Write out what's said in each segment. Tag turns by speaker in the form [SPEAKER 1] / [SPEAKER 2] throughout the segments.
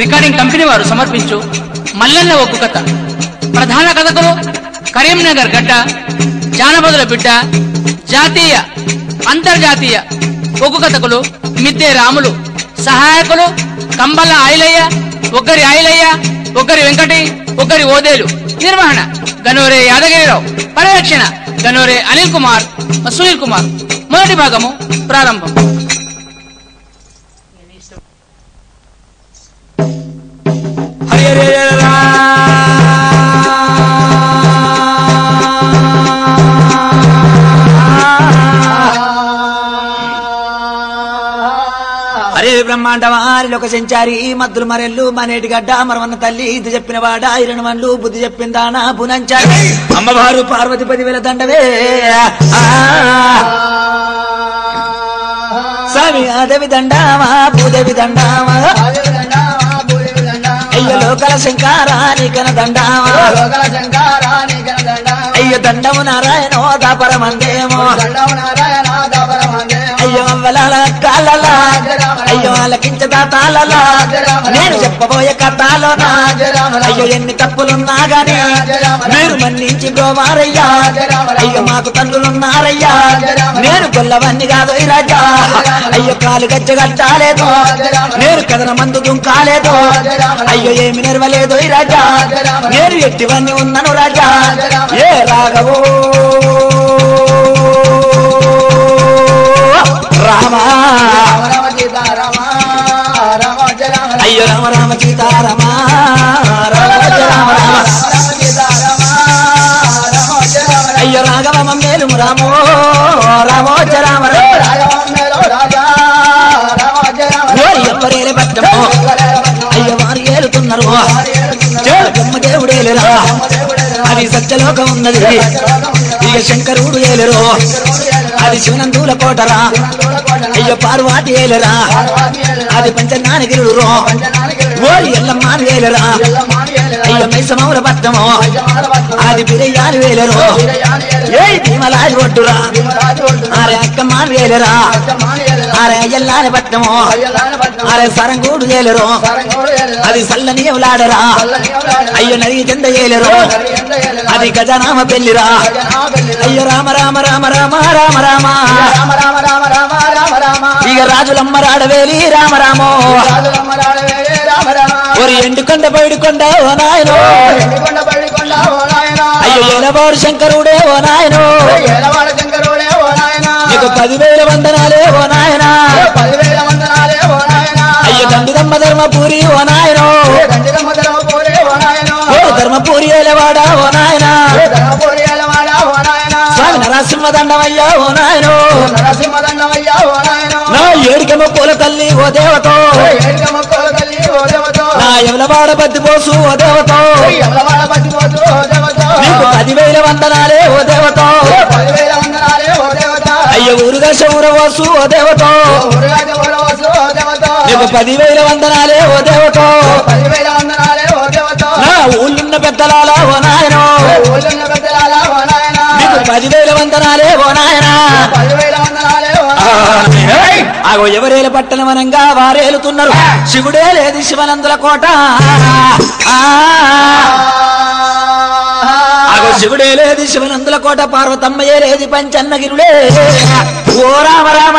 [SPEAKER 1] Recording company వారు సమర్పించు మల్లన్న ఒగ్గు కథ ప్రధాన కథకులు కరీంనగర్ గడ్డ జానపదుల బిడ్డ జాతీయ అంతర్జాతీయ ఒగ్గు కథకులు మిద్దె రాములు సహాయకులు కంబల ఆయిలయ్య ఒక్కరి ఆయిలయ్య ఒక్కరి వెంకటి ఒక్కరి ఓదేలు నిర్వహణ గనోరే యాదగిరిరావు పర్యవేక్షణ గనోరే అనిల్ కుమార్ సునీల్ కుమార్ మొదటి భాగము ప్రారంభం
[SPEAKER 2] హరి హరి హరి రా. హరే బ్రహ్మాండ వారి లోక సంచారి మద్దులు మరెల్లు మనేటి గడ్డ మరవన్న తల్లి ఇది చెప్పిన వాడ ఇరణ వన్లు బుద్ధి చెప్పిందానా పునంచారి అమ్మవారు పార్వతి పది వేల దండవే ఆ. స్వామి అదేవి దండామా భూదేవి దండామా అయ్య లోకల శంకారానికన దండామా అయ్య దండము నారాయణో దాపరమందేమో అయ్యో అవ్వలాల కాలలా అయ్యో అలకించదా తాళలా నేను చెప్పబోయే కథలోనా అయ్యో ఎన్ని తప్పులున్నా గాని మీరు మన్నించి గోవారయ్యా అయ్యో మాకు తండ్రులున్నారయ్యా నేను గొల్లవన్నీ కాదు ఈ రాజా అయ్యో కాలు గజ్జ కట్టాలేదు నేను కథన మందు దుంకాలేదు అయ్యో ఏమి నెరవలేదు ఈ రాజా నేను ఎట్టివన్నీ ఉన్నాను రాజా ఏ రాఘవో రామా అయ్యో రామ రామ సీతారామ రామ రామ రామ అయ్యో రాఘవ మేలు రామో రామోజ రామ ఓరి ఎవ్వరేలే పట్టమో అయ్యో వారు ఏలుతున్నారు బ్రహ్మ దేవుడేలేరా అది సత్యలోకం ఉన్నది ఇక శంకరుడు ఏలేరు అది శివనందుల కోటరా అయ్యో పార్వాటి ఏలేరా అది పంచనానగిరుడు రో ఓరి ఎల్లమ్మ ఏలేరా అయ్యో మైసమౌల పట్టమో అది బిరయ్యాలు వేలేరు ఏ భీమలాది ఒడ్డురా అరే అక్కమ్మ వేలేరా అరే అయ్యల్లాని పట్టమో అరే సరంగూడు ఏలేరు అది సల్లని ఎవలాడరా అయ్యో నది కింద ఏలేరు అది గజనామ పెళ్లిరా అయ్యో రామ రామ రామ రామ రామ రామ ఇక రాజులమ్మ రాడవేలి రామ రామో ఒరి ఎండుకొండ బయడుకొండ ఓ నాయనో అయ్యో ఏలవాడు శంకరుడే ఓ నాయనో నీకు పదివేల వందనాలే ఓ నాయనా అయ్యో దండుదమ్మ ధర్మపూరి ఓ నాయనో ఓ ధర్మపూరి ఏలవాడా ఓ నాయనా స్వామి నరసింహ దండమయ్యా ఓ నాయనో నా ఏడికమ్మ పూల తల్లి ఓ దేవతో నా ఎవలవాడ బద్ది పోసు ఓ దేవతో నీకు పదివేల వందనాలే ఓ దేవతో అయ్యో ఊరుగా శౌరవాసు ఓ దేవతో నీకు పదివేల వందనాలే ఓ దేవతో నా ఊళ్ళున్న పెద్దలాల ఓ నాయనో నీకు పదివేల వందనాలే ఓ నాయనా ఆగో ఎవరేల పట్టణ వనంగా వారేలుతున్నారు శివుడే లేదు శివనందుల కోట ఆ. ఆగో శివుడే లేదు శివనందుల కోట పార్వతమ్మయే లేదు పంచన్నగిరుడే ఓ రామ రామ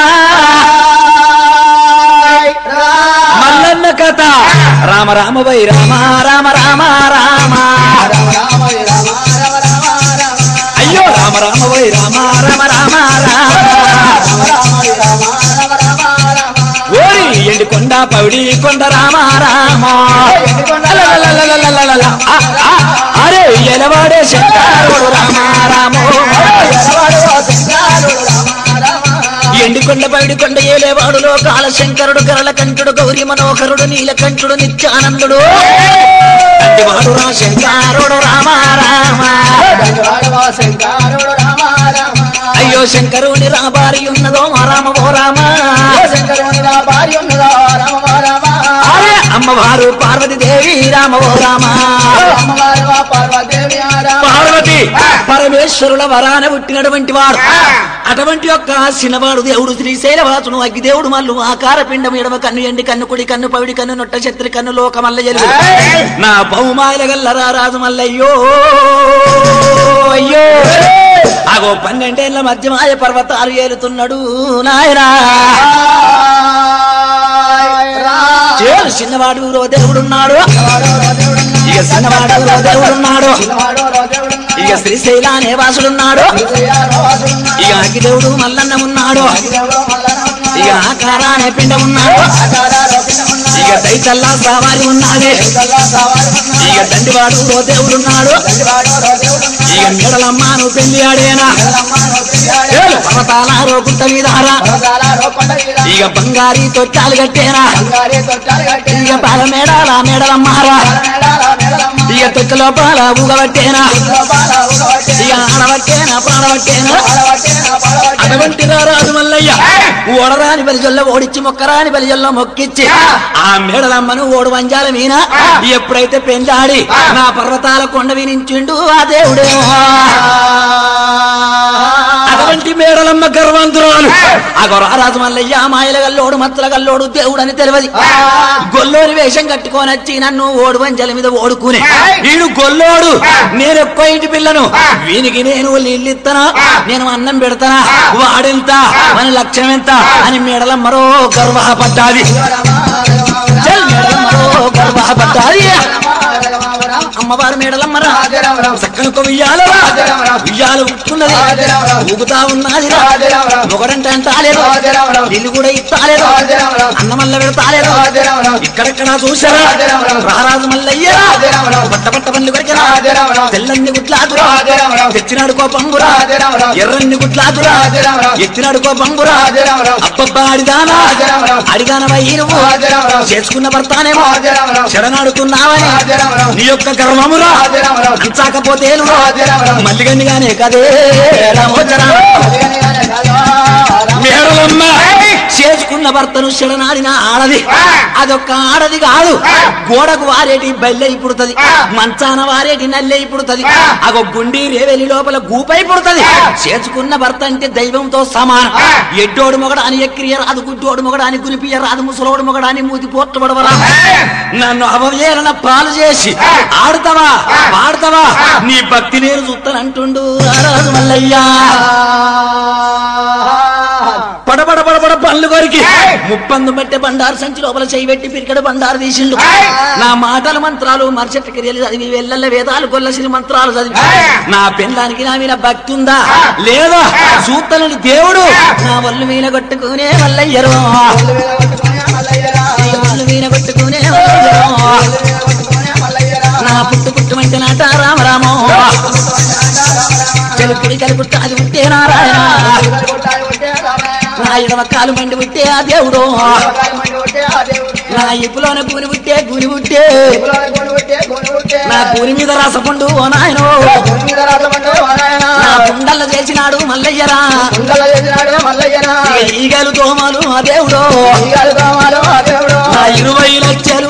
[SPEAKER 2] మల్లన్న కథ రామ రామ వై రామ రామ రామ రామ అయ్యో రామ రామ వై రామ రామ రామ రామ ఓరి ఎండి కొండ పౌడి కొండ రామ రామ లలలలలలలలల. ఆ, ఆ, అరే ఎలవాడే శంకరుడు రామ రామో ఎండి కొండ పైడి కొండ ఏలేవాడు లోకాల శంకరుడు గరళ కంఠుడు గౌరీ మనోహరుడు నీలకంఠుడు నిత్యానందుడు వాడు రా శంకరుడు రామ రామ అయ్యో శంకరుని రాబారి ఉన్నదో మా రామ ఓ రామ అరే అమ్మవారు పార్వతీదేవి రామ ఓ రామ
[SPEAKER 3] అమ్మవారు ఆ పార్వదేవి ఆరా
[SPEAKER 2] పార్వతి పరమేశ్వరుల వరాన పుట్టినటువంటి వాడు అటువంటి యొక్క చిన్నవాడు దేవుడు శ్రీశైలవాసును అగ్గిదేవుడు మల్లు ఆకార పిండం ఎడమ కన్ను ఎండి కన్ను కుడి కన్ను పవిడి కన్ను నొట్ట శత్రి కన్ను లోక మల్ల ఎలుగు నా బహుమాయల గల్లరా రాజు మల్లయ్యో అయ్యో అగో పన్నెండేళ్ల మధ్యమాయ పర్వతాలు ఏలుతున్నాడు నాయనా చేరు చిన్నవాడు రో దేవుడున్నాడు ఇక చిన్నవాడు రో దేవుడున్నాడు ఇక శ్రీశైల అనే వాసుడున్నాడు ఇక అగ్గిదేవుడు మల్లన్న ఉన్నాడు ఇక ఆకార అనే పిండ ఉన్నాడు ఇక దైతల్లా సవారి ఉన్నది ఇక దండివాడు రో దేవుడున్నాడు ఇక మెడలమ్మ నువ్వు పెళ్లి ఆడేనా ఏలు పర్వతాల రోకుంట మీదారా ఇక బంగారీ తొట్టాలు కట్టేనా ఇక పాల మేడాల మేడలమ్మారా ఇక తొక్క లోపల ఊగబట్టేనా ఇక ఆడబట్టేనా పాడబట్టేనా అటువంటి రాజు మల్లయ్య ఓడరాని బలిజల్లో ఓడిచ్చి మొక్కరాని బలిజల్లో మొక్కిచ్చి ఆ మేడలమ్మను ఓడు వంజాల మీన ఎప్పుడైతే పెంచాడి నా పర్వతాల కొండ వినించిండు ఆ దేవుడేమో అటువంటి మేడలమ్మ గర్వంతురాలు అగో రాజు మల్లయ్య మాయల గల్లోడు మత్తల గల్లోడు దేవుడు అని తెలియదు గొల్లోని వేషం కట్టుకొని వచ్చి నన్ను ఓడు వంజల మీద ఓడుకునే వీడు గొల్లోడు నేను ఎక్కువ ఇంటి పిల్లను వీనికి నేను నీళ్ళు ఇస్తానా నేను అన్నం పెడతానా వాడెంత మన లక్ష్యం ఎంత అని మేడలమ్మరో గర్వపడ్డాది చల్ మేడలమ్మరో గర్వపడ్డాది అమ్మవారు మేడలమ్మరా చక్కని ఒక ఉయ్యాల ఉయ్యాల ఉట్టున్నది ఊగుతా ఉన్నది ఒకడంటే అంటాలేదు నీళ్ళు కూడా ఇస్తాలేదు అన్నమల్ల పెడతాలేదు ఇక్కడెక్కడ చూసారా రారాజు మల్లయ్య పట్ట పట్ట పండ్లు కొరికినా తెల్లని గుట్లాదురా తెచ్చినాడు కో పంగురా ఎర్రన్ని గుట్లాదురా ఎత్తినాడు కో పంగురా అబ్బబ్బా అడిదానా అడిదానవయ్యి నువ్వు చేసుకున్న భర్తానేమో శరణాడుతున్నావని నీ యొక్క గర్వమురా అంచాకపోతే మల్లిగన్నిగానే కదే రామోచరా మేడలమ్మ చేసుకున్న భర్తను శరణాడిన ఆడది అదొక్క ఆడది కాదు గోడకు వారేటి బల్లె పుడుతుంది మంచాన వారేటి నల్లె పుడుతుంది అగో గుండి రేవెలి లోపల గూపై పుడుతుంది చేసుకున్న భర్త అంటే దైవంతో సమానం ఎడ్డోడు మొగడ అని ఎక్కిరియ రాదు గుడ్డోడు మొగడ అని గురిపియ రాదు ముసలోడు మొగడ అని మూతి పోట్టబడవరా నన్ను అవవేలన పాలు చేసి ఆడుతావా పాడతావా నీ భక్తి నేను చూస్తానంటుండు రారాజు మల్లయ్యా పడబడ పడబడ పనులు కొరికి ముప్పందు పెట్టే బండారు సంచి లోపల చేయి పెట్టి పిరికడ బండారు తీసిండు నా మాటల మంత్రాలు మరుసటి క్రియలు చదివి వెళ్ళల్ల వేదాలు కొల్లసిన మంత్రాలు చదివి నా పెళ్ళానికి నా మీద భక్తి ఉందా లేదా సూతలని దేవుడు నా వల్లు మీద కొట్టుకునే వల్లయ్యరు వల్లు మీద కొట్టుకునే వల్లయ్యరు నా పుట్టు పుట్టు మంచి నాట రామరామో చెలుకుడి కలుపుట్ట అది ఉంటే నారాయణ నా ఎడమ కాలు మండి పుట్టే ఆ దేవుడు నా ఇప్పులోన కూని పుట్టే కూని పుట్టే నా కూని మీద రసపండు ఓ నాయనో నా కుండల్ల చేసినాడు మల్లయ్యరా ఇక ఈగలు దోమలు ఆ దేవుడు నా ఇరవై లక్షలు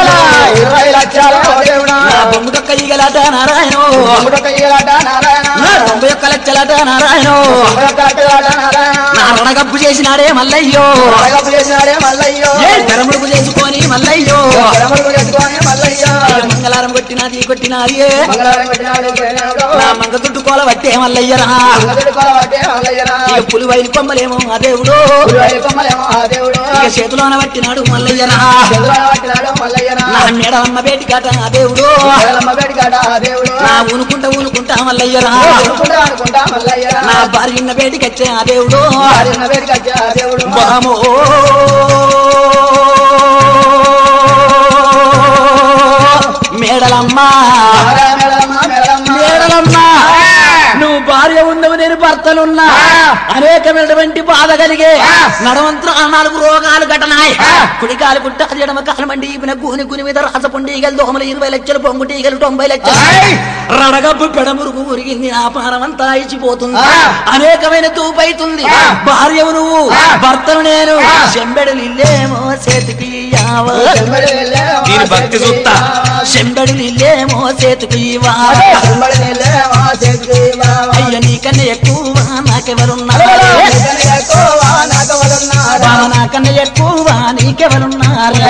[SPEAKER 2] నా బొమ్ముడొక్క ఈగలాట నారాయణో నా తొంభై ఒక్క లక్షలట నారాయణో నా రణగప్పు చేసినాడే మల్లయ్యో
[SPEAKER 3] చేసినాడే మల్లయ్యో
[SPEAKER 2] ఏ తెరముడుకు చేసుకొని మల్లయ్యో
[SPEAKER 3] మల్లయ్యో
[SPEAKER 2] ఇక మంగళారం కొట్టినది కొట్టినది ఏ.
[SPEAKER 3] మంగళవారం పెట్టినాడు పెట్టినాడు.
[SPEAKER 2] నా మంగ దుడ్డు కోల పట్టే మల్లయ్యరా
[SPEAKER 3] మంగళుడు కొలవట్టే మల్లయ్యరా.
[SPEAKER 2] ఇక పులి వైలు కొమ్మలేమో ఆ దేవుడు
[SPEAKER 3] గురువారి కొమ్మలేమో ఆ దేవుడు.
[SPEAKER 2] ఇక చేతిలోన పట్టినాడు మల్లయ్యరా
[SPEAKER 3] చంద్రుడు పట్టినాడు మల్లయ్యరా.
[SPEAKER 2] నా మేడలమ్మ బేటి కాట ఆ దేవుడు
[SPEAKER 3] జగలమ్మ వేడికాడ ఆ దేవుడు.
[SPEAKER 2] నా ఊనుకుంటా ఊనుకుంటా మల్లయ్యరా
[SPEAKER 3] అనుకుంటా అనుకుంటా మల్లయ్యరా.
[SPEAKER 2] నా భార్యన్న బేటికి వచ్చే ఆ దేవుడు
[SPEAKER 3] వారిన్న వేడికచ్చే ఆ దేవుడు.
[SPEAKER 2] బామో మేడలమ్మ
[SPEAKER 3] మేడలమ్మ, మేడలమ్మ.
[SPEAKER 2] మేడలమ్మ నువ్వు భార్య ఉండవు నేను భర్తలున్నా అనేకమైనటువంటి బాధ కలిగే నడవంతరం ఆ నాలుగు రోగాలు ఘటనాయి కుడికాలు పుట్ట ఎడమ కాలు మండి ఈపిన కూని కుని మీద రాసపుండి ఈగలు దోమలు ఇరవై లక్షలు పొంగుటి ఈగలు తొంభై లక్షలు రడగబ్బు పెడమురుగు ఉరిగింది ఆ పారమంతా ఇచ్చిపోతుంది అనేకమైన తూపైతుంది భార్యవు నువ్వు భర్తను నేను చెంబెడలు ఇల్లేమో చేతికి ఇయ్యావా.
[SPEAKER 4] దీని భక్తి చూస్తా.
[SPEAKER 2] చెంబెడలు ఇల్లేమో చేతికి ఇవ్వాలా. అయ్య నీకన్నా ఎక్కువ నాకెవరున్నారు బావ నాకన్నా ఎక్కువ నీకెవరున్నారు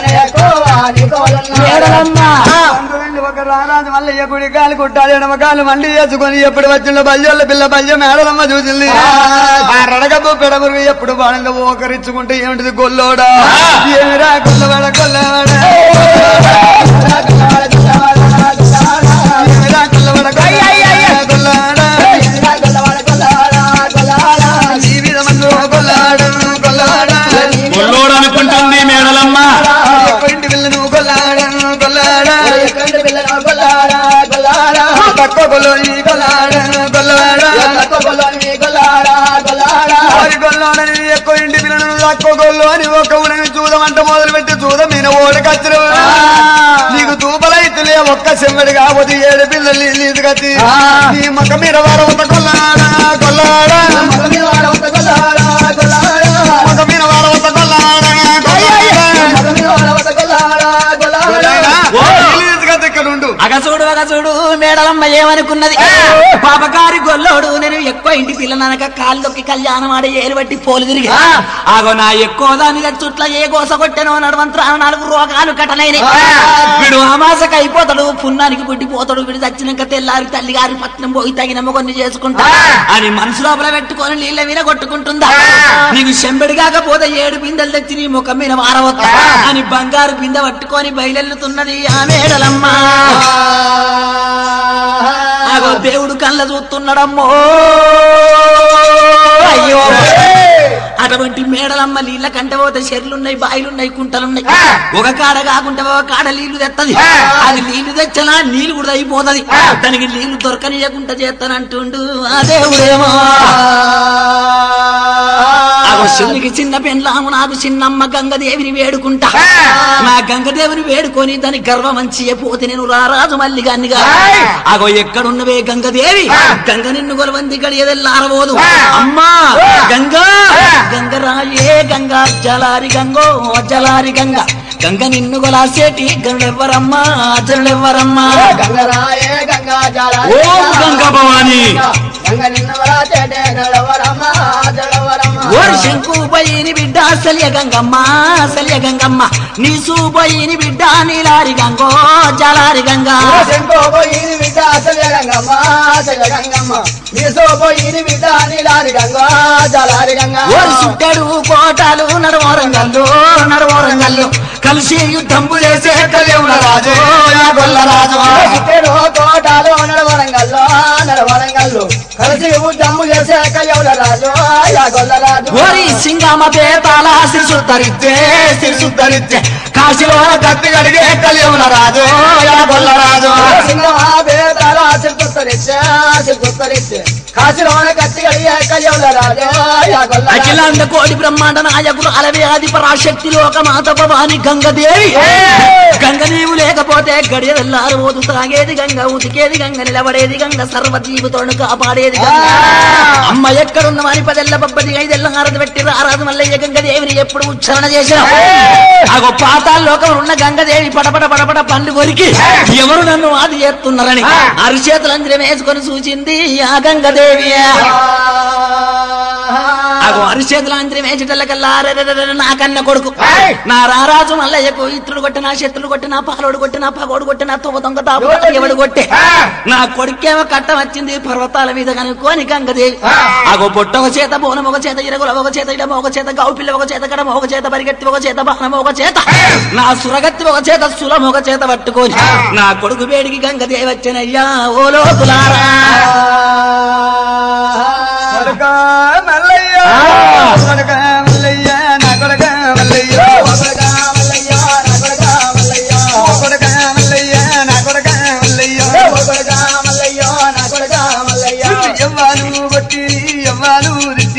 [SPEAKER 2] మేడలమ్మా
[SPEAKER 3] ఒక రారాజు మల్లయ్య గుడి కాలు కుట్టాలి ఎడమ కాలు మండి వేసుకొని ఎప్పుడు వచ్చిండ బల్యోళ్ళ పిల్ల బల్య మేడలమ్మ చూసింది ఆ రడగబ్బు పెడబురు ఎప్పుడు బాణంగా ఓకరించుకుంటే ఏమిటిది గొల్లోడా ఏమిరా గొల్లవాడ గొల్లవాడ ఏమిరా గొల్లవాడ గొల్లవాడ జీవితమందు గొల్లాడ గొల్లాడ
[SPEAKER 4] గొల్లోడు అనుకుంటుంది మేడలమ్మ
[SPEAKER 3] ఇంటి పిల్లను గొల్లాడ గొల్లాడ తక్కువ గొల్లోని గొల్లాడ గొల్లాడ వారి గొల్లోని ఎక్కువ ఇంటి పిల్లను తక్కువ గొల్లోని ఒక ఉనని చూదమంట మొదలు పెట్టి చూద మీన ఓడకచ్చరు నీకు తూపలైతులే ఒక్క సెమ్మడి కాకపోతే ఏడు పిల్లలు నీది కత్తి నీ మొక్క మీద వారవత గొల్లాడ గొల్లాడ మొక్క మీద వారవత గొల్లాడ గొల్లాడ ఇక్కడ ఉండు
[SPEAKER 2] అగసూడు అగసూడు మేడలమ్మ ఏమనుకున్నది పాపకారి గొల్లోడు నేను ఎక్కువ ఇంటి పిల్లననక కాళ్ళు దొక్కి కళ్యాణం ఆడే ఏలు బట్టి పోలు తిరిగి ఆగో నా ఎక్కువ దాని చుట్ల ఏ గోస కొట్టెనో నడవంతరా నాలుగు రోగాలు కట్టనైన వీడు అమాసకు అయిపోతాడు పున్నానికి పుట్టిపోతాడు వీడు చచ్చినాక తెల్లారి తల్లి గారి పట్నం పోయి తగిన కొన్ని చేసుకుంటా అని మనసు లోపల పెట్టుకొని నీళ్ళ మీద కొట్టుకుంటుందా నీకు చెంబడి కాకపోతే ఏడు బిందెలు తెచ్చి నీ ముఖం మీద మారవద్దా అని బంగారు బిందె పట్టుకొని బయలెల్లుతున్నది ఆ మేడలమ్మ ఆగో దేవుడు కళ్ళ చూస్తున్నాడమ్మో అయ్యో అటువంటి మేడలమ్మ నీళ్ళ కంటే పోతే చెర్లున్నాయి బాయిలున్నాయి కుంటలున్నాయి ఒక కాడ కాకుండా ఒక కాడ నీళ్లు తెత్తది అది నీళ్లు తెచ్చనా నీళ్లు కూడా అయిపోతది దానికి నీళ్లు దొరకనియకుండా చేస్తానంటుండు ఆ దేవుడేమో ఆగో శివునికి చిన్న పెండ్లాము నాకు చిన్నమ్మ గంగదేవిని వేడుకుంటా నా గంగదేవిని వేడుకొని దాని గర్వమంచి పోతే నేను రారాజు మల్లి గానిగా అగో ఎక్కడున్నవే గంగదేవి గంగ నిన్ను కొలవంది గడియదెల్లారబోదు అమ్మా గంగా గంగరాయే గంగా జలారి గంగో జలారి గంగ గంగ నిన్ను కొలాసేటి గనుడెవ్వరమ్మా జనుడెవ్వరమ్మా
[SPEAKER 3] గంగరాయే గంగా జల
[SPEAKER 4] ఓం గంగా భవాని
[SPEAKER 3] గంగ నిన్న వరాచేటే నడవరమ్మ జడవరమ్మ
[SPEAKER 2] ఓరి శంకు పోయిని బిడ్డ సల్య గంగమ్మ సల్య గంగమ్మ నీ సూపోయిని బిడ్డ నీలారి గంగో జలారి గంగా
[SPEAKER 3] పోయిని బిడ్డ అసలు గంగమ్మ అసలు గంగమ్మ నీ సోపోయిని బిడ్డ నీలారి గంగ జలారి గంగ
[SPEAKER 2] ఓరి సుట్టెడు కోటాలు నడవరంగల్లు నడవరంగల్లు కలిసి యుద్ధంబు చేసే కలియుగ రాజు నా గొల్ల రాజు
[SPEAKER 3] ఇద్దరు తోటాలు నడవరంగల్లో నడవరంగల్లు కలిసి జమ్ము చేసే కయ్యవుల రాజు యా గొల్ల రాజు
[SPEAKER 2] ఓరి సింగమ పేతాల సిరిసుత్తరిచ్చే సిరిసుత్తరిచ్చే కాశీలో కత్తి కడిగే కలియుగ రాజు నా గొల్ల రాజు
[SPEAKER 3] సింగమా బేతాల సిల్పుత్తరిచ్చే సిల్పుత్తరిచ్చే కాశీలోన కత్తి కడిగే కయ్యవుల రాజు యా గొల్ల రాజు
[SPEAKER 2] అఖిలాండ కోడి బ్రహ్మాండ నాయకులు అలవే ఆది పరాశక్తి లోక మాత భవాని గంగదేవి గంగ నీవు లేకపోతే గడియ వెళ్ళారు ఓదు తాగేది గంగ ఉతికేది గంగ నిలబడేది గంగ సర్వజీవితోను కాపాడేది గంగ అమ్మ ఎక్కడున్నవాని పదెల్ల బబ్బది ఐదెల్ల హారతి పెట్టి రారాదు మల్లయ్య గంగదేవిని ఎప్పుడు ఉచ్చారణ చేసిన అగో పాతాల లోకం ఉన్న గంగదేవి పడపడ పడపడ పండు కొరికి ఎవరు నన్ను ఆది చేస్తున్నారని అరిచేతులంజనం వేసుకొని సూచింది ఆ గంగదేవి అగో అరిచేతులు అంతరం వేసేటల్లకల్లా అరెరెరెరె నా కన్న కొడుకు నా రారాజు మల్లయ్యకు ఇత్రుడు కొట్టిన శత్రుడు కొట్టిన పాలోడు కొట్టిన పగోడు కొట్టిన తొవ్వ దొంగ తాపు ఎవడు కొట్టే నా కొడుకేమో కట్టం వచ్చింది పర్వతాల మీద కనుక్కోని గంగదేవి అగో పొట్ట ఒక చేత బోనం ఒక చేత ఇరగుల ఒక చేత ఇడమ ఒక చేత గౌ పిల్ల ఒక చేత కడమ ఒక చేత పరిగెత్తి ఒక చేత బాణం ఒక చేత నా సురగత్తి ఒక చేత సులం ఒక చేత పట్టుకొని నా కొడుకు వేడికి గంగదేవి వచ్చనయ్యా ఓ లోకులారా
[SPEAKER 3] కొడుక మల్లయ్య కొడుక మల్లయ్య నా కొడుక మల్లయ్య కొడుక మల్లయ్య నా కొడుక మల్లయ్య కొడుక మల్లయ్య నా కొడుక మల్లయ్య కొడుక మల్లయ్య నా కొడుక మల్లయ్య ఎవ్వాలు కొట్టి ఎవ్వాలు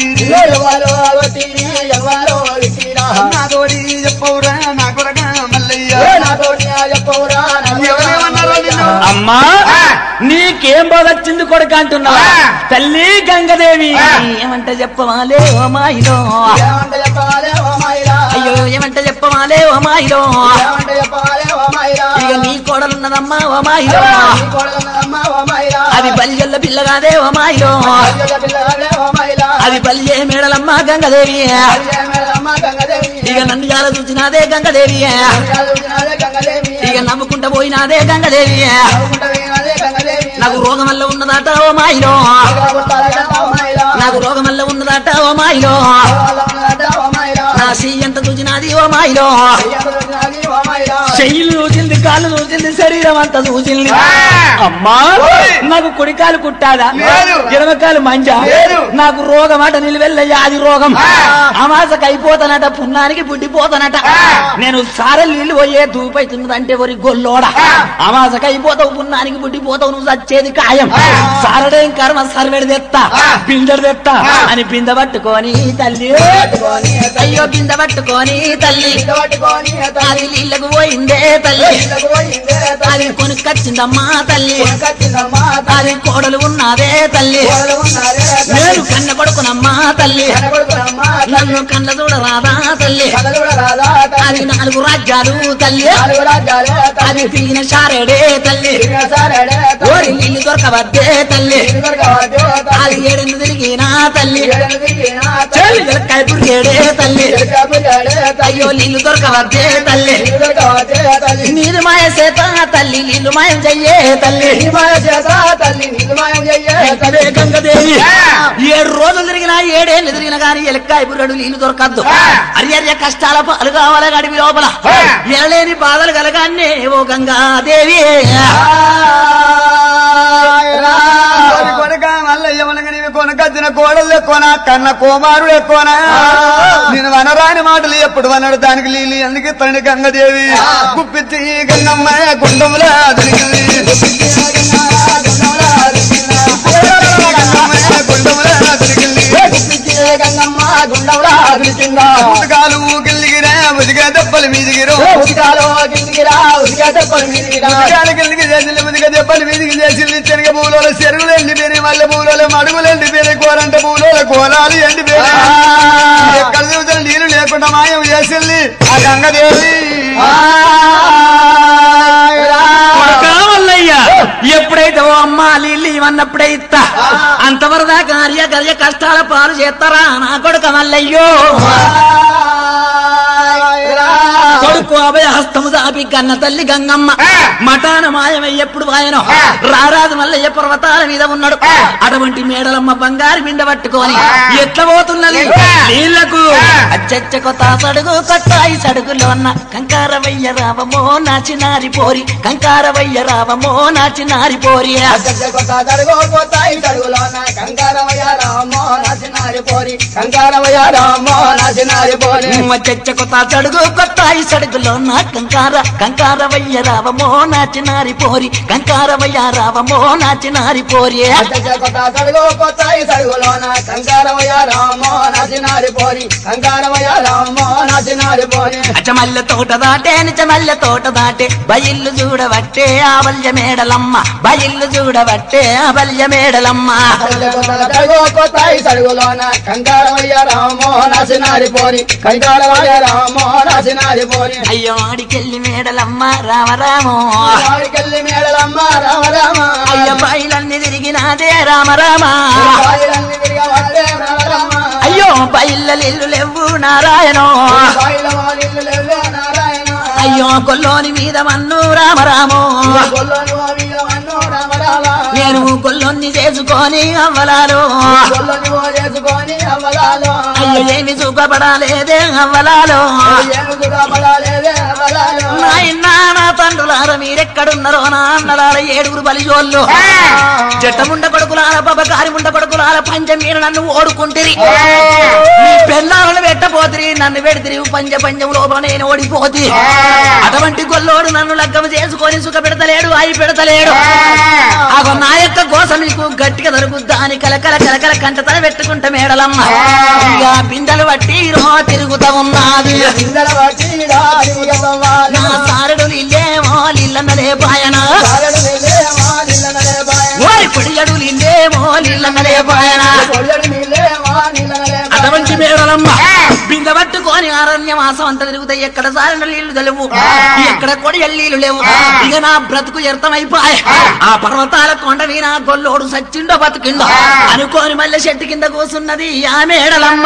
[SPEAKER 2] నీకేం బోధొచ్చింది కొడుకు అంటున్నావా తల్లి గంగదేవి ఏమంటే చెప్పవాలే ఓ మాయిలో
[SPEAKER 3] ఏమంటే చెప్పాలి ఓ మైరా
[SPEAKER 2] అయ్యో ఏమంటే చెప్పవాలే ఓ మాయిలో
[SPEAKER 3] ఏమంటే చెప్పాలి ఓ మైరా
[SPEAKER 2] ఇక నీ కోడలున్నదమ్మా ఓ మాయిలో
[SPEAKER 3] నీ కోడలన్నదమ్మా ఓ మైరా
[SPEAKER 2] అది బల్యల్ల పిల్లగాదే ఓ మాయిలో
[SPEAKER 3] అయ్యయ్య పిల్లగాడే ఓ మైరా
[SPEAKER 2] అది బల్యే మేడలమ్మ గంగదేవి
[SPEAKER 3] అయ్యే మేడలమ్మ గంగదేవి
[SPEAKER 2] ఇక నన్ను జాల చూసినాదే గంగదేవి
[SPEAKER 3] గంగాదేవి గంగదేవి
[SPEAKER 2] ఇక నవ్వుకుంటా పోయినాదే గంగదేవి
[SPEAKER 3] నవ్వుకుంటూ పోయినదే గంగదేవి
[SPEAKER 2] నాకు రోగం వల్ల ఉన్నదాట ఓ మాయిలో
[SPEAKER 3] కొట్టాలట ఓ మైరా
[SPEAKER 2] నాకు రోగం వల్ల ఉన్నదాట ఓ మాయిలో
[SPEAKER 3] వాళ్ళ ఓ మైరా
[SPEAKER 2] నా సీ ఎంత చూసినాది ఓ మాయిలో
[SPEAKER 3] అయ్యన్నది ఓ మైరా
[SPEAKER 2] చెయ్యిలు చూసింది కాళ్ళు చూసింది శరీరం అంతా చూసింది అమ్మా నాకు కుడికాలు కుట్టాదా
[SPEAKER 3] లేదు.
[SPEAKER 2] ఎడమకాలు మంజా
[SPEAKER 3] లేదు.
[SPEAKER 2] నాకు రోగం అట నిలువెల్లయ్యా అది రోగం అమాసకు అయిపోతానట పున్నానికి పుట్టిపోతానట నేను సారెలు నీళ్లు పోయే దూపైతున్నదంటే ఒరి గొల్లోడ అమాసకు అయిపోతావు పున్నానికి పుట్టిపోతావు నువ్వు చచ్చేది ఖాయం సారడేం కర్మ సర్వెడు తెత్తా బిందెడు తెత్తా అని బింద పట్టుకొని తల్లి అయ్యో బింద పట్టుకొని తల్లి
[SPEAKER 3] పట్టుకొని
[SPEAKER 2] అది నీళ్ళకు పోయిందే తల్లి
[SPEAKER 3] పోయిందే
[SPEAKER 2] అది కొనుక్కొచ్చిందమ్మా తల్లి
[SPEAKER 3] కట్టిందమ్మా
[SPEAKER 2] అది కోడలు ఉన్నదే తల్లి
[SPEAKER 3] కోడలు ఉన్నారే
[SPEAKER 2] నేను కన్న కొడుకునమ్మా తల్లి
[SPEAKER 3] కనబడుతున్నమ్మా
[SPEAKER 2] నన్ను కన్న చూడరాదా తల్లి
[SPEAKER 3] కథలు కూడా రాదా
[SPEAKER 2] అది నాలుగు రాజ్యాలు తల్లి
[SPEAKER 3] నాలుగు రాజ్యాలే
[SPEAKER 2] అది తిరిగిన షారేడే తల్లి
[SPEAKER 3] సారాడే
[SPEAKER 2] ఓరి నీళ్ళు దొరకవద్దే తల్లి అది ఏడెందు తిరిగినా తల్లి చెల్లి కైపురికేడే తల్లి అయ్యో నీళ్ళు దొరకవద్దే తల్లి నీరు మాయ చేత తల్లి నీళ్ళు మాయం చెయ్యే తల్లి అదే గంగదేవి ఏడు రోజులు తిరిగినా ఏడేళ్ళు తిరిగినా గాని ఎలక్కాయ బుర్రడు నీళ్లు దొరకద్దు అర్యర్య కష్టాల పాలు కావాలి గడివి లోపల ఎనలేని బాధలు కలగానే ఓ గంగాదేవి
[SPEAKER 3] కొనక మల్లయ్య మనక నీవి కొనకచ్చిన కోడలు ఎక్కువనా కన్న కుమారుడు ఎక్కువనా నేను వనరాని మాటలు ఎప్పుడు వనడు దానికి లీలి అందుకే తండ్రి గంగదేవి గుప్పిచ్చి గంగమ్మ గుండముల దొరికింది పుస్తకాలు గిల్లిగిరా ఉదిగా దెబ్బలు మీదిగిరు ఉదిగాలు గిల్లిగి చేసింది ఉదిగా దెబ్బలు మీదికి చేసింది శనగ పూలలో చెరువులు ఎండిపోయినాయి మల్లె పూలలో మడుగులు ఎండిపోయినాయి కోరంట పూలలో కోలాలు ఎండిపోయినాయి ఎక్కడ చూసిన నీళ్లు లేకుండా మాయం చేసింది ఆ గంగదేవి
[SPEAKER 2] కావాలయ్యా ఎప్పుడైతే ఓ అమ్మ లిల్లి ఇవన్నప్పుడే ఇస్తా అంతవరదా కార్య కార్య కష్టాల పాలు చేస్తారా నా కొడుక మల్లయ్యో కొడుకు అభయ హస్తము దాపి కన్న తల్లి గంగమ్మ మఠాన మాయమై ఎప్పుడు వాయనో రారాజు మల్లయ్య పర్వతాల మీద ఉన్నాడు అటువంటి మేడలమ్మ బంగారు బిండ పట్టుకొని ఎట్ల పోతున్నది నీళ్లకు అచ్చచ్చ కొత్త సడుగు కొట్టాయి సడుగులో ఉన్న కంకారవయ్య రావమో నాచినారి పోరి కంకారవయ్య రావమో నాచినారి పోరి వచ్చచ్చ కొత్త సడుగు కొట్టాయి సడుగులో నా కంకార కంకారవయ్య రావమో నాచినారి పోరి కంకారవయ్య రావమో నాచినారి పోరి అచమల్ల తోట దాటే నిచమల్ల తోట దాటే బయిల్లు చూడబట్టే ఆవల్య మేడలమ్మ బయిల్లు చూడబట్టే ఆవల్య మేడలమ్మ
[SPEAKER 3] కంకారమయ్య రామో నాసినారిపోని కంకారమయ్య రామో నాసినారిపోని
[SPEAKER 2] అయ్యో ఆడికెళ్ళి మేడలమ్మ రామరామో
[SPEAKER 3] వాడికెళ్ళి మేడలమ్మ రామ రామ
[SPEAKER 2] అయ్య బయలన్నీ తిరిగినాదే రామరామ
[SPEAKER 3] బాయిలన్నీ తిరగవాడే రామ రామ
[SPEAKER 2] అయ్యో బయళ్ళు లేవు నారాయణో
[SPEAKER 3] బాయిల వాలిల్లు లేవే నారాయణ
[SPEAKER 2] అయ్యో కొల్లోని మీద మన్ను రామరామో
[SPEAKER 3] గొల్లోని వావిల వన్నో రామ రామ
[SPEAKER 2] నేను కొల్లోని చేసుకొని అవ్వలాలో
[SPEAKER 3] గొల్లోని ఓ చేసుకొని అవ్వలాలో
[SPEAKER 2] అయ్యో ఏమి చూపబడాలేదే అవ్వలాలో
[SPEAKER 3] ఏముగా పడాలేదే అవ్వలాలో
[SPEAKER 2] నాయన నా తండ్రులార మీరెక్కడున్నారో నా అన్నలార ఏడుగురు బలిజోళ్ళు జట్టముండ కొడుకులార పబకారి ముండ కొడుకులార పంచ మీరు నన్ను ఓడుకుంటిరి మీ పెళ్ళాలను పెట్టపోతిరి నన్ను పెడితిరి పంచ పంచం లోపల నేను ఓడిపోతి అటువంటి గొల్లోడు నన్ను లగ్గము చేసుకొని సుఖ పెడతలేడు అయి పెడతలేడు అగో నా యొక్క గోస మీకు గట్టిగా దొరుకుద్దా అని కలకల కలకల కంట తల పెట్టుకుంటా మేడలమ్మ ఇక బిందెలు బట్టి రో తిరుగుతా ఉన్నది
[SPEAKER 3] ఇందల వాటి దారిగతవ్వాలి
[SPEAKER 2] నా సారడు లిల్లేమో లిల్లన్నదే పాయన
[SPEAKER 3] సాగడు నిలే వాలిల్లనే బాయ
[SPEAKER 2] ఓరి నీళ్ళన్నలే పోయనా అటువంటి మేడలమ్మ బింద పట్టుకొని అరణ్యమాసం అంత తిరుగుతాయి ఎక్కడ సారిన నీళ్లు తెలువు ఎక్కడ కూడా నీళ్లు లేవు ఇక నా బ్రతుకు వ్యర్థమైపోయి ఆ పర్వతాల కొండ మీద గొల్లోడు సచ్చిండో బతుకిండో అనుకోని మళ్ళీ చెట్టు కింద కూసున్నది ఆ మేడలమ్మ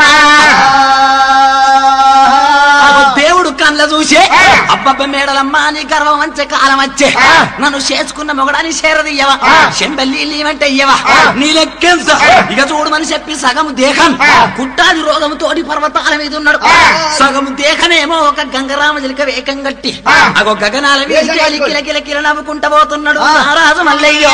[SPEAKER 2] ఆ దేవుడు కళ్ళ చూసే అబ్బబ్బ మేడలమ్మ నీ గర్వం వచ్చే కాలం వచ్చే నన్ను చేసుకున్న మొగడాని చేరదీయవా చెంబెల్లి నీవంటే ఇయ్యవా నీ లెక్కెంత ఇక చూడమని చెప్పి సగం దేహం కుట్టాది రోగం తోటి పర్వతాల మీద ఉన్నాడు సగం దేహమేమో ఒక గంగరామ చిలిక వేకం గట్టి అగో గగనాల మీద తేలి కిల కిల కిల నవ్వుకుంటా పోతున్నాడు మహారాజు మల్లయ్య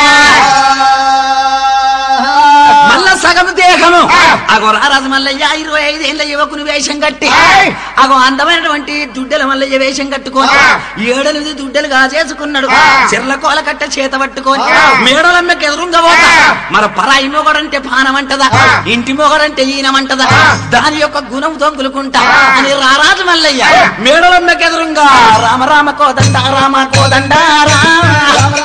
[SPEAKER 2] మల్ల సగం దేహము అగో రారాజు మల్లయ్య ఇరవై ఐదేళ్ల యువకుని వేషం కట్టి అగో అందమైనటువంటి దుడ్డల మల్లయ్య వేషం కట్టుకొని ఏడెనిమిది దుడ్డలుగా చేసుకున్నాడు చెర్ల కోల కట్ట చేత పట్టుకొని మేడలమ్మకి ఎదురుగా పోతా మన పరాయి మొగడంటే పానమంటదా ఇంటి మొగడంటే ఈనమంటదా దాని యొక్క గుణం దొంగులుకుంటా అని రారాజు మల్లయ్య మేడలమ్మకి ఎదురుగా రామ రామ కోదండ రామ కోదండ రామ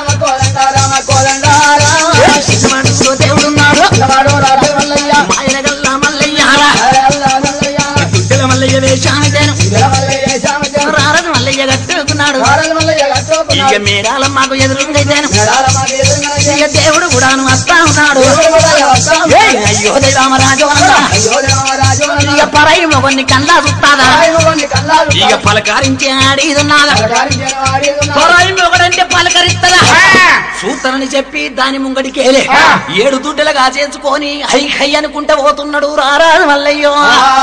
[SPEAKER 2] శిశుమణుడు దేవుడున్నాడు మాయనగల్ల మల్లయ్య దుడ్డల మల్లయ్య వేషానిదేను రారాజు మల్లయ్య కట్టుకున్నాడు ఇక మేడాల మాకు ఎదురుంగైతేను ఇక దేవుడు కూడాను వస్తా ఉన్నాడు ఏయ్, అయ్యో రామరాజు అన్నా ఇక పరాయి మొగన్ని కల్లా చుట్టాదా ఇక పలకారించే ఆడిదున్నాదా పరాయి మొగడంటే పలకరిస్తదా సూతనని చెప్పి దాని ముంగడికేలే ఏడు దుడ్డలుగా చేసుకొని హై హై అనుకుంటా పోతున్నాడు రారాజు మల్లయ్యో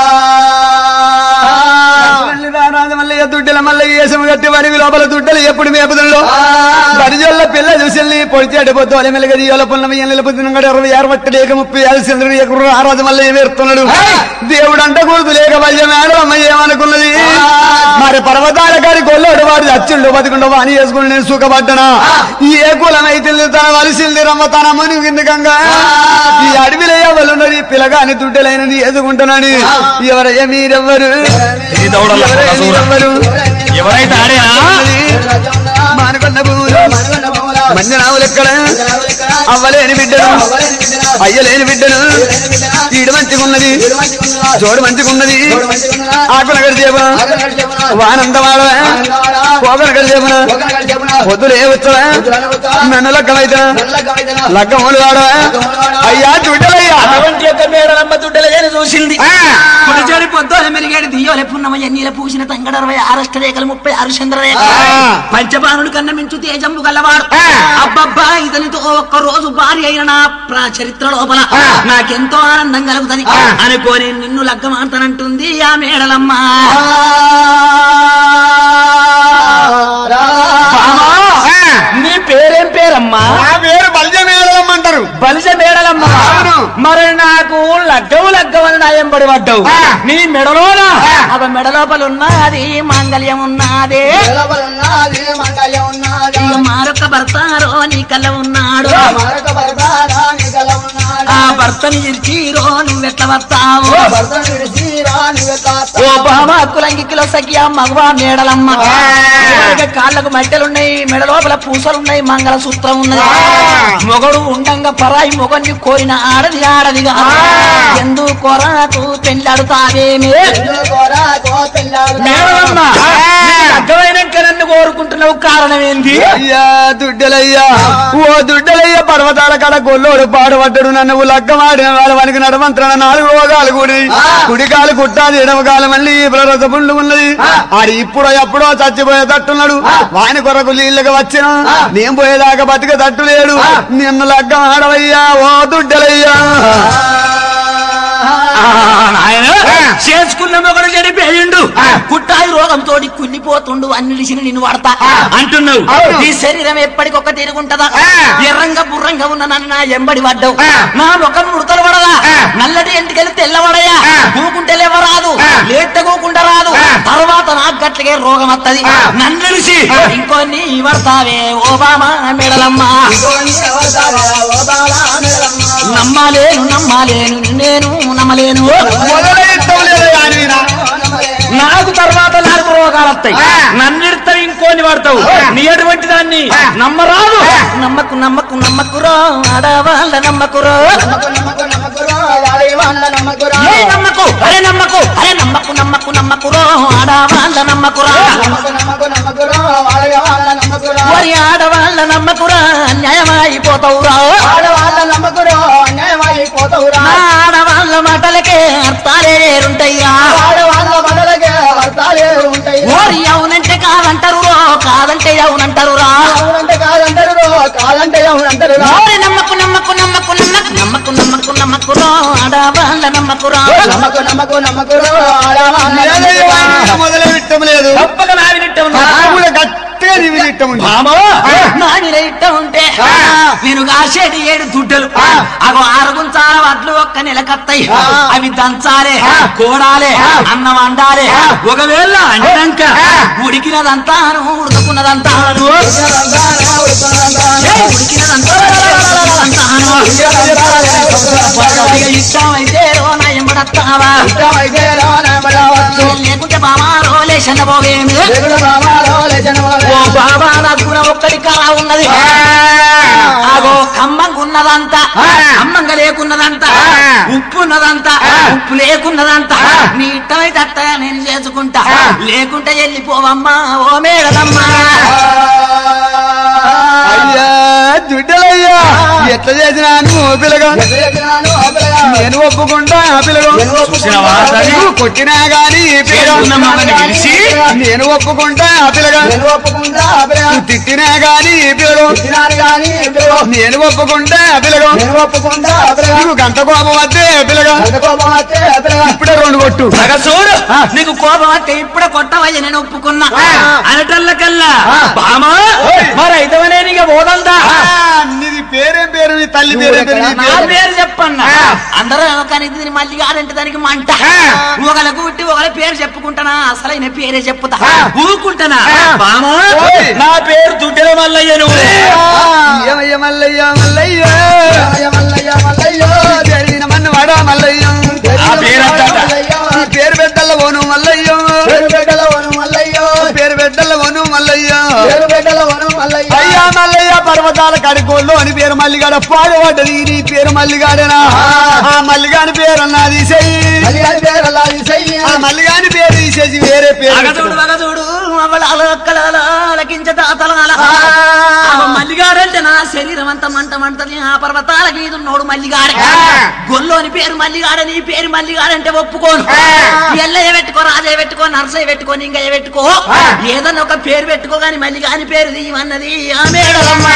[SPEAKER 3] రాజు మల్లయ్య దుడ్డల మల్లయ్య వేషం కట్టి వడివి లోపల దుడ్డలు ఎప్పుడు మేపుతుండో బడిజల్ల పిల్ల చూసి పొడిచాడు పొద్దు మెల్లగ దియోల పున్నమి ఎన్నెల పొద్దున ఇరవై ఆరు పట్టు లేక ముప్పై ఆరు చంద్రుడు ఎగురు ఆ రాజు మల్లయ్య వేరుతున్నాడు దేవుడు అంట కూతురు లేక వల్య మేడం అమ్మ ఏమనుకున్నది మరి పర్వతాల కాడి కొల్లోడు వాడు చచ్చిండు బతికుండు వాని చేసుకుని నేను సుఖపడ్డనా ఏ కులమైతే తన వలసింది రమ్మ తన మునిగింది గంగా ఈ అడవిలో ఎవరున్నారు ఈ పిల్లగాని దుడ్డలైనది ఎదుకుంటున్నాడు ఎవరయ్యా మీరెవ్వరు
[SPEAKER 4] ఇది దౌడల
[SPEAKER 3] ఎవరయ్యా
[SPEAKER 4] సూర.
[SPEAKER 3] మీరెవ్వరు
[SPEAKER 4] ఎవరైతే ఆడేనా
[SPEAKER 3] మానుకొండ భూములు మంజనావులు ఎక్కడ అవ్వలేని బిడ్డను అయ్యలేని బిడ్డను ఈడు మంచిగున్నది జోడు మంచిగున్నది ఆకుల గడి చేపన వానందమాడ పోగన గడి చేపన పొద్దులే వచ్చడా నన్ను లగ్గమైతే లగ్గములు వాడవా అయ్యా చుట్టలయ్యా
[SPEAKER 2] అటువంటి యొక్క మేడలమ్మ దుడ్డలదేని చూసింది పుడిచాడి పొద్దున మెరిగాడి దియోలే పున్నమయ్య నీల పూసిన తంగడ అరవై ఆరష్ట రేఖలు ముప్పై ఆరు చంద్రరేఖ పంచబాణుడు కన్న మించు తేజంబు గలవాడు అబ్బబ్బా ఇతనితో ఒక్క రోజు భార్య అయిన నా ప్ర- చరిత్ర లోపల నాకెంతో ఆనందం కలుగుతుంది అనుకోని నిన్ను లగ్గమాడతానంటుంది ఆ మేడలమ్మ బామా, నీ పేరేం పేరమ్మా
[SPEAKER 3] నా పేరు బల్జమేళం అంటారు
[SPEAKER 2] బలిస మేడలమ్మ
[SPEAKER 3] అవును.
[SPEAKER 2] మరి నాకు లగ్గవు లగ్గవని నా ఎంబడి పడ్డావు
[SPEAKER 3] ఆ.
[SPEAKER 2] నీ మెడలోనా
[SPEAKER 3] ఆ.
[SPEAKER 2] అవ మెడ లోపల ఉన్నది మాంగళ్యం ఉన్నదే ఇక మారొక భర్తారో నీ కళ్ళ ఉన్నాడు ఆ భర్తని ఇచ్చిరో నువ్వెట్ల వస్తావు ఓ బామా కులంగికిలో సఖియా మగవా మేడలమ్మ ఇక కాళ్ళకు మట్టెలున్నాయి మెడ లోపల పూసలున్నాయి మంగళ సూత్రం ఉన్నది మొగడు ఉండంగా పరాయి మొగన్ని కోరిన ఆడది ఆడదిగా ఎందు కొరకు పెళ్ళాడుతావేమే మేడలమ్మ అర్థమైనాక నన్ను కోరుకుంటున్నావు కారణం ఏంది
[SPEAKER 3] అయ్యా దుడ్డలయ్యా ఓ దుడ్డలయ్య పర్వతాల కడ గొల్లోడు పాడుపడ్డాడు నన్ను లగ్గమాడిన వాళ్ళ వానికి నడమంత్రణ నాలుగు రోగాలు కూడి కుడికాలు కుట్టాది ఎడమకాలు మళ్ళీ రస పుండు ఉన్నది ఆడి ఇప్పుడో ఎప్పుడో చచ్చిపోయే తట్టున్నాడు వాని కొరకు నీళ్ళగా వచ్చిన నేను పోయేదాకా బతిక తట్టు లేడు నిన్ను లగ్గం ఆడవయ్యా ఓ దుడ్డలయ్యా
[SPEAKER 2] ఆయన చేసుకున్న మొగడు చెడిపోయిండు కుట్టాయి రోగంతో కుళ్ళిపోతుండు అన్నిలిసిన నిన్ను వాడతా అంటున్నావు నీ శరీరం ఎప్పటికొక తిరుగుంటదా ఎర్రంగా బుర్రంగా ఉన్న నన్ను నా ఎంబడి పడ్డావు నా ముఖం ముడతలు పడదా నల్లటి ఎంటికెళ్ళి తెల్లవడయా కూకుంటే లేవరాదు లేట్టకోకుండా రాదు తర్వాత నాకు గట్లకే రోగం వత్తది నన్ను తెలిసి ఇంకొన్ని పడతావే ఓబామా మెడలమ్మ నమ్మలేను నమ్మలేను నేను నమ్మలేను
[SPEAKER 3] మొదలైతం లేదా ఆయన?
[SPEAKER 4] నాకు తర్వాత నాకు రోగాలు వస్తాయి నన్నిడతావు ఇంకోని వాడతావు నీ అటువంటి దాన్ని నమ్మరాదు
[SPEAKER 2] నమ్మకు నమ్మకు నమ్మకురో ఆడవాళ్ళ నమ్మకురో
[SPEAKER 3] నమ్మకు నమ్మకు నమ్మకురా వాడి వాళ్ళ నమ్మకురా
[SPEAKER 2] ఏ నమ్మకు అరే నమ్మకు అరే నమ్మకు నమ్మకు నమ్మకురో ఆడవాళ్ళ నమ్మకురా
[SPEAKER 3] నమ్మకు నమ్మకు నమ్మకురా వాడి వాళ్ళ నమ్మకురా
[SPEAKER 2] మరి ఆడవాళ్ళ నమ్మకురా అన్యాయమైపోతావురా
[SPEAKER 3] ఆడవాళ్ళ నమ్మకురా అన్యాయమైపోతావురా
[SPEAKER 2] నా ఆడవాళ్ళ మాటలకే అర్థాలే ఉంటాయిరా
[SPEAKER 3] ఆడవాళ్ళ మనలకే అర్థాలే ఉంటాయి
[SPEAKER 2] ఓరి అవునంటే కాదంటారు కాదంటే అవునంటారురా
[SPEAKER 3] అవునంటే కాదంటారు కాదంటే అవునంటారు
[SPEAKER 2] ఓరి నమ్మకు నమ్మకు నమ్మకు నమ్మకు నమ్మకు నమ్మకు నమ్మకురో ఆడవాళ్ళ నమ్మకురా
[SPEAKER 3] నమ్మకు నమ్మకు నమ్మకురా ఆడవాళ్ళ మొదలు విట్టం లేదు
[SPEAKER 4] తప్పక నాది నిట్టం
[SPEAKER 3] కూడా గట్టిగా నీవి విట్టం ఉంది
[SPEAKER 4] మామా
[SPEAKER 2] నాడిన ఇట్ట ఉంటే నేను కాసేటి ఏడు దుడ్డలు అగో ఆరుగుంచాల వడ్లు ఒక్క నెలకత్తాయి అవి దంచాలే కోడాలే అన్నం వండాలే ఒకవేళ అంటాక ఉడికినదంతాను ఉడుకున్నదంతాను ఏ ఉడికినదంతా ఉడుకున్నదంతాను. ఇక ఇష్టం అయితే నా ఎంబడత్తావా లేకుంటే బామా రోలేషన్ పోవేమి ఓ బాబా నా దూరం ఒక్కడి కాలా ఉన్నది ఆగో కమ్మంగా ఉన్నదంతా కమ్మంగా లేకున్నదంతా ఉప్పు ఉన్నదంతా ఉప్పు లేకున్నదంతా నీ ఇష్టమైతే అట్ట నేను చేసుకుంటా లేకుంటే వెళ్ళిపోవమ్మా ఓ మేడదమ్మా
[SPEAKER 3] అయ్యా దుడ్డలయ్యా ఎట్లా చేసినా నువ్వు పిల్లగా నేను ఒప్పుకుంటా పిల్లగా
[SPEAKER 4] చూసినావా తల్లి?
[SPEAKER 3] నువ్వు కొట్టినా గాని పిల్లగా
[SPEAKER 4] ఉన్న మమ్మల్ని పిలిచి?
[SPEAKER 3] నేను ఒప్పుకుంటా పిల్లగా నువ్వు తిట్టినా గాని పిల్లగా నేను ఒప్పుకుంటా పిల్లగా నువ్వు గంట కోపం వద్దే పిల్లగా ఇప్పుడే రెండు కొట్టు
[SPEAKER 4] సగ చూడు
[SPEAKER 2] నీకు కోపం వస్తే ఇప్పుడే కొట్టవయ్య నేను ఒప్పుకున్నా
[SPEAKER 4] అనటల్లకల్లా బామా మరి అయితవనే నీకు పోదందా
[SPEAKER 3] నీది పేరేం పేరు నీ తల్లి పేరేం పేరు నీ
[SPEAKER 2] నా
[SPEAKER 3] పేరు
[SPEAKER 2] పేరు చెప్పన్నా అందరూ కానీ దీని మళ్ళీ కాదంటే దానికి మంట ఒకళ్ళకు పుట్టి ఒకళ్ళ పేరు చెప్పుకుంటానా అసలైన పేరే చెప్పుతా ఊరుకుంటానా
[SPEAKER 4] బామా నా పేరు దుడ్డెల మల్లయ్య నువ్వు
[SPEAKER 3] ఏమయ్య మల్లయ్య మల్లయ్య జరిగిన మన్ను వాడా మల్లయ్య
[SPEAKER 4] ఆ పేరు అంతట.
[SPEAKER 3] ఈ పేరు బిడ్డల ఓను మల్లయ్య పేరు బిడ్డల ఓను మల్లయ్య అయ్యా మల్లయ్య పర్వతాల కడుకోళ్ళు అని పేరు మల్లిగాడ పాడబడ్డది నీ పేరు మల్లిగాడేనా ఆ మల్లిగాని పేరు అన్నది ఆ మల్లిగాని పేరు తీసేసి వేరే పేరు
[SPEAKER 2] మగదుడు మగదుడు అలకించ తాతలాల మల్లిగాడంటే నా శరీరం అంతా మంట మంటది ఆ పర్వతాల మీద ఉన్నోడు మల్లిగాడ గొల్లోని పేరు మల్లిగాడ నీ పేరు మల్లిగాడంటే ఒప్పుకోను ఎల్లయ్య పెట్టుకో రాజయ్య పెట్టుకో నర్సయ్య పెట్టుకో నింగయ్య పెట్టుకో ఏదన్నా ఒక పేరు పెట్టుకో గాని మల్లిగాని పేరు తీయమన్నది ఆ మేడలమ్మ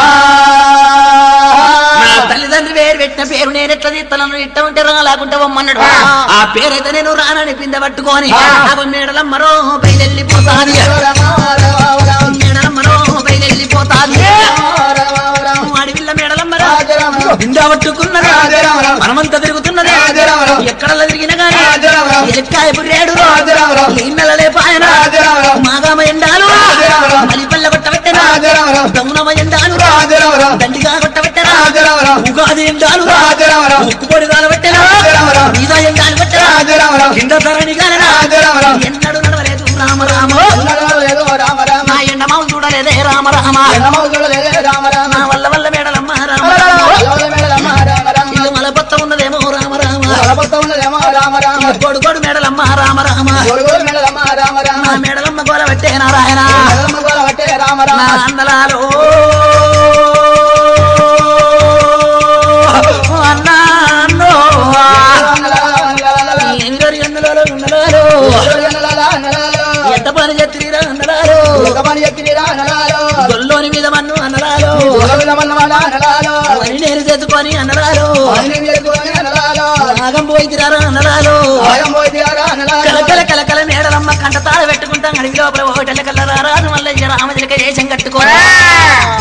[SPEAKER 2] నా తల్లిదండ్రి పేరు పెట్టిన పేరు నేను ఎట్లా తీస్తాను ఇట్ట ఉంటే రా లేకుంటే వమ్మన్నాడు ఆ పేరైతే నేను రానని పింద పట్టుకొని నాకు మేడలమ్మరో బయలెళ్ళిపోతాది మేడలమ్మరో బయలెళ్ళిపోతాది అడవిల్ల మేడలమ్మరో బింద పట్టుకున్నది మనమంతా తిరుగుతున్నది ఎక్కడ తిరిగిన గాని ఎలక్కాయ పుర్రాడు ఇన్నెలలే పాయన మాగామ ఎండాలు మలిపల్ల కొట్టబెట్టనా దమునమ ఎండాలు దండిగా కొట్టబెట్టనా ఉగాది ఎండాలు ఉక్కు పొడి కాలబెట్టనా మీద ఎండాలు పెట్టనా కింద ధరణి కాననా ఎన్నడు నడవలేదు రామ రామ నా ఎండమావు చూడలేదే రామ రామ నా వల్ల వల్ల మేడలమ్మ రామ రామ ఇల్లు మలపత్త ఉన్నదేమో రామ రామ కొడు కొడు మేడలమ్మ రామ రామ నా మేడలమ్మ గోల పెట్టే నారాయణ నా అన్నలాలో అన్నా అన్నో ఏమి గారి అన్నలాలో ఉన్నలాలో ఎంత పని చెత్తిరా అన్నలాలో గొల్లోని మీద మన్ను అన్నలాలో అని నేను తెచ్చుకొని అన్నలాలో నాగం పోయి తిరారా అన్నలాలో కలకల కలకల మేడలమ్మ కంట తాళ పెట్టుకుంటాం అడిగి లోపల హోటల్ కల్లా రారాజు మల్లయ్య రామజలక వేషం కట్టుకోరా